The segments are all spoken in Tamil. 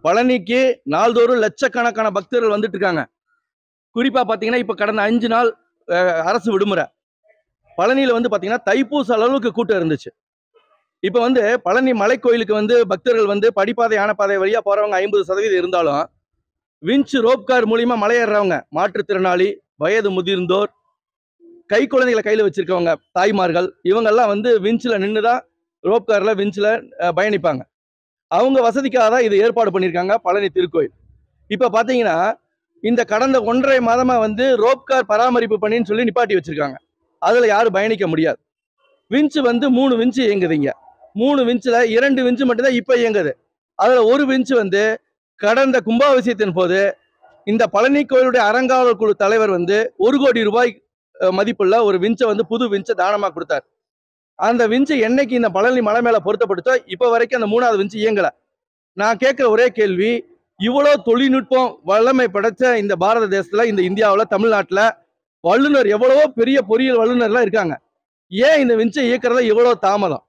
பழனிக்கு நாள்தோறும் லட்சக்கணக்கான பக்தர்கள் வந்துட்டு இருக்காங்க குறிப்பா பாத்தீங்கன்னா இப்ப கடந்த அஞ்சு நாள் அஹ், அரசு விடுமுறை பழனியில வந்து பாத்தீங்கன்னா தைப்பூச அளவுக்கு கூட்டம் இருந்துச்சு இப்ப வந்து பழனி மலை கோயிலுக்கு வந்து பக்தர்கள் வந்து படிப்பாதை யானைப்பாதை வழியா போறவங்க ஐம்பது சதவீதம் இருந்தாலும் விஞ்ச் ரோப் கார் மூலியமா மலையேறவங்க மாற்றுத்திறனாளி வயது முதிர்ந்தோர் கை குழந்தைகளை கையில வச்சிருக்கவங்க தாய்மார்கள் இவங்கெல்லாம் வந்து விஞ்சில் நின்று தான் ரோப் கார்ல விஞ்சில் பயணிப்பாங்க அவங்க வசதிக்காக தான் இது ஏற்பாடு பண்ணியிருக்காங்க பழனி திருக்கோயில் இப்போ பார்த்தீங்கன்னா இந்த கடந்த ஒன்றரை மாதமா வந்து ரோப் கார் பராமரிப்பு பண்ணின்னு சொல்லி நிப்பாட்டி வச்சிருக்காங்க அதில் யாரும் பயணிக்க முடியாது விஞ்சு வந்து மூணு விஞ்சு இயங்குதுங்க மூணு விஞ்சில் இரண்டு விஞ்சு மட்டும்தான் இப்போ இயங்குது அதில் ஒரு விஞ்சு வந்து கடந்த கும்பாபிஷேகத்தின் போது இந்த பழனி கோயிலுடைய அறங்காவலர் குழு தலைவர் வந்து ஒரு கோடி ரூபாய் அஹ், மதிப்புள்ள ஒரு விஞ்சை வந்து புது விஞ்சை தானமாக கொடுத்தார் அந்த விஞ்சு என்னைக்கு இந்த பழனி மலை மேலே பொருத்தப்பட்டுச்சோ இப்போ வரைக்கும் அந்த மூணாவது விஞ்சு இயங்கலை நான் கேட்குற ஒரே கேள்வி இவ்வளோ தொழில்நுட்பம் வல்லமை படைச்ச இந்த பாரத தேசத்தில் இந்த இந்தியாவில் தமிழ்நாட்டில் வல்லுநர் எவ்வளவோ பெரிய பொறியியல் வல்லுநர்லாம் இருக்காங்க ஏன் இந்த விஞ்சை இயக்குறதுல இவ்வளோ தாமதம்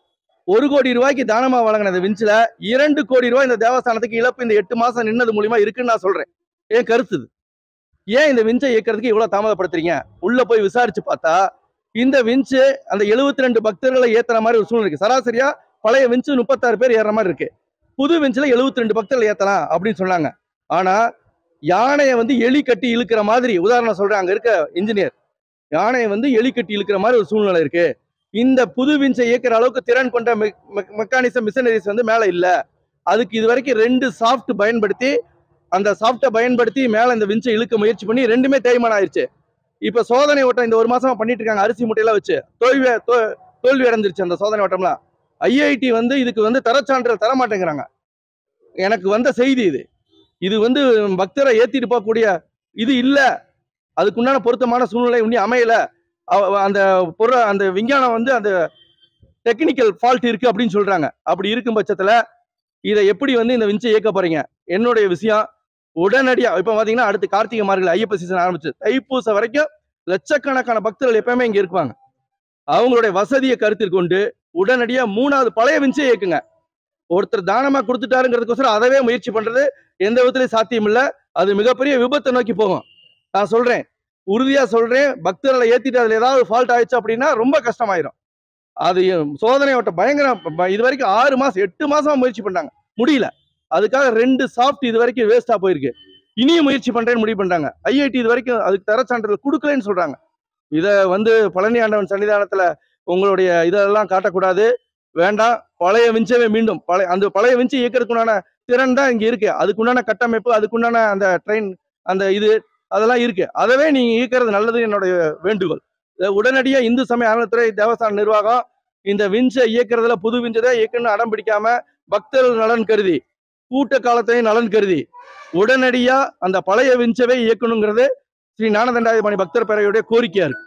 ஒரு கோடி ரூபாய்க்கு தானமா வழங்கின இந்த விஞ்சில் இரண்டு கோடி ரூபாய் இந்த தேவஸ்தானத்துக்கு இழப்பு இந்த எட்டு மாசம் நின்னது மூலியமா இருக்குன்னு நான் சொல்றேன் ஏன் கருத்து இது. ஏன் இந்த விஞ்சை இயக்கிறதுக்கு இவ்வளவு தாமதப்படுத்துறீங்க உள்ள போய் விசாரிச்சு பார்த்தா இந்த விஞ்சு அந்த 72 ரெண்டு பக்தர்களை ஏத்துற மாதிரி ஒரு சூழ்நிலை இருக்கு சராசரியா பழைய விஞ்சு முப்பத்தாறு பேர் ஏறுற மாதிரி இருக்கு புது விஞ்சில் 72 ரெண்டு பக்தர்கள் ஏத்தலாம் அப்படின்னு சொன்னாங்க ஆனா யானையை வந்து எலி கட்டி இழுக்கிற மாதிரி உதாரணம் சொல்றேன் அங்க இருக்க இன்ஜினியர் யானையை வந்து எலி கட்டி இழுக்கிற மாதிரி ஒரு சூழ்நிலை இருக்கு இந்த புது விஞ்சை இயக்கிற அளவுக்கு திறன் கொண்ட மெக்கானிசம் மிஷனரிஸ் வந்து மேல இல்ல அதுக்கு இது வரைக்கும் ரெண்டு சாஃப்ட் பயன்படுத்தி அந்த சாஃப்ட்டை பயன்படுத்தி மேல இந்த விஞ்சை இழுக்க முயற்சி பண்ணி ரெண்டுமே தேய்மானம் ஆயிருச்சு இப்ப சோதனை ஓட்டம் இந்த ஒரு மாசமா பண்ணிட்டு இருக்காங்க அரிசி முட்டையெல்லாம் வச்சு தோல்வி தோ- தோல்வி அடைஞ்சிருச்சு அந்த சோதனை ஓட்டம்லாம் ஐஐடி வந்து இதுக்கு வந்து தரச்சான்றிதழ் தர மாட்டேங்கிறாங்க எனக்கு வந்த செய்தி இது இது வந்து பக்தரை ஏத்திட்டு போகக்கூடிய இது இல்ல அதுக்குண்டான பொருத்தமான சூழ்நிலை இன்னும் அமையல அவ- அந்த பொருள் அந்த விஞ்ஞானம் வந்து அந்த டெக்னிக்கல் ஃபால்ட் இருக்கு அப்படின்னு சொல்றாங்க அப்படி இருக்கும் பட்சத்துல இதை எப்படி வந்து இந்த விஞ்சை இயக்க போறீங்க என்னுடைய விஷயம் உடனடியா இப்ப பாத்தீங்கன்னா அடுத்து கார்த்திகை மார்கழி ஐயப்ப சீசன் ஆரம்பிச்சு தைப்பூசம் வரைக்கும் லட்சக்கணக்கான பக்தர்கள் எப்பவுமே இங்க இருப்பாங்க அவங்களுடைய வசதியை கருத்தில் கொண்டு உடனடியா மூணாவது பழைய விஞ்சை இயக்குங்க ஒருத்தர் தானமா கொடுத்துட்டாருங்கிறதுக்கோசரம் அதவே முயற்சி பண்றது எந்த விதத்திலையும் சாத்தியம் இல்ல அது மிகப்பெரிய விபத்தை நோக்கி போகும் நான் சொல்றேன் உறுதியா சொல்றேன் பக்தர்களை ஏத்திட்டு அதுல ஏதாவது ஃபால்ட் ஆயிடுச்சு அப்படின்னா ரொம்ப கஷ்டமாயிரும் அது சோதனை ஓட்ட பயங்கர ப- இது வரைக்கும் ஆறு மாசம் எட்டு மாசமா முயற்சி பண்ணாங்க முடியல அதுக்காக ரெண்டு சாஃப்ட் இது வரைக்கும் வேஸ்டா போயிருக்கு இனியும் முயற்சி பண்றேன்னு முடிவு பண்றாங்க ஐஐடி இது வரைக்கும் அதுக்கு தர சான்றிதழ் கொடுக்கலன்னு சொல்றாங்க இத வந்து பழனி ஆண்டவன் சன்னிதானத்துல உங்களுடைய இதெல்லாம் காட்டக்கூடாது வேண்டாம் பழைய விஞ்சவே மீண்டும் பழைய அந்த பழைய விஞ்சை இயக்கிறதுக்குண்டான திறன் தான் இங்க இருக்கு அதுக்குண்டான கட்டமைப்பு அதுக்குண்டான அந்த ட்ரெயின் அந்த இது அதெல்லாம் இருக்கு அதவே நீங்க இயக்கிறது நல்லது என்னுடைய வேண்டுகோள் இதை உடனடியா இந்து சமய அறநிலைத்துறை தேவஸ்தான நிர்வாகம் இந்த விஞ்சை இயக்கிறதுல புது விஞ்சை தான் இயக்கணும்னு அடம் பிடிக்காம பக்தர்கள் நலன் கருதி கூட்ட காலத்தையும் நலன் கருதி உடனடியா அந்த பழைய விஞ்சவை இயக்கணுங்கிறது ஸ்ரீ ஞானதண்டாதிபதி பக்தர் பேரவையுடைய கோரிக்கையா இருக்கு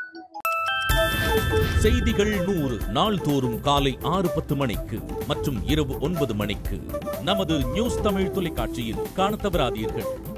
செய்திகள் நூறு நாள்தோறும் காலை ஆறு பத்து மணிக்கு மற்றும் இரவு ஒன்பது மணிக்கு நமது நியூஸ் தமிழ் தொலைக்காட்சியில் காணத் தவறாதீர்கள்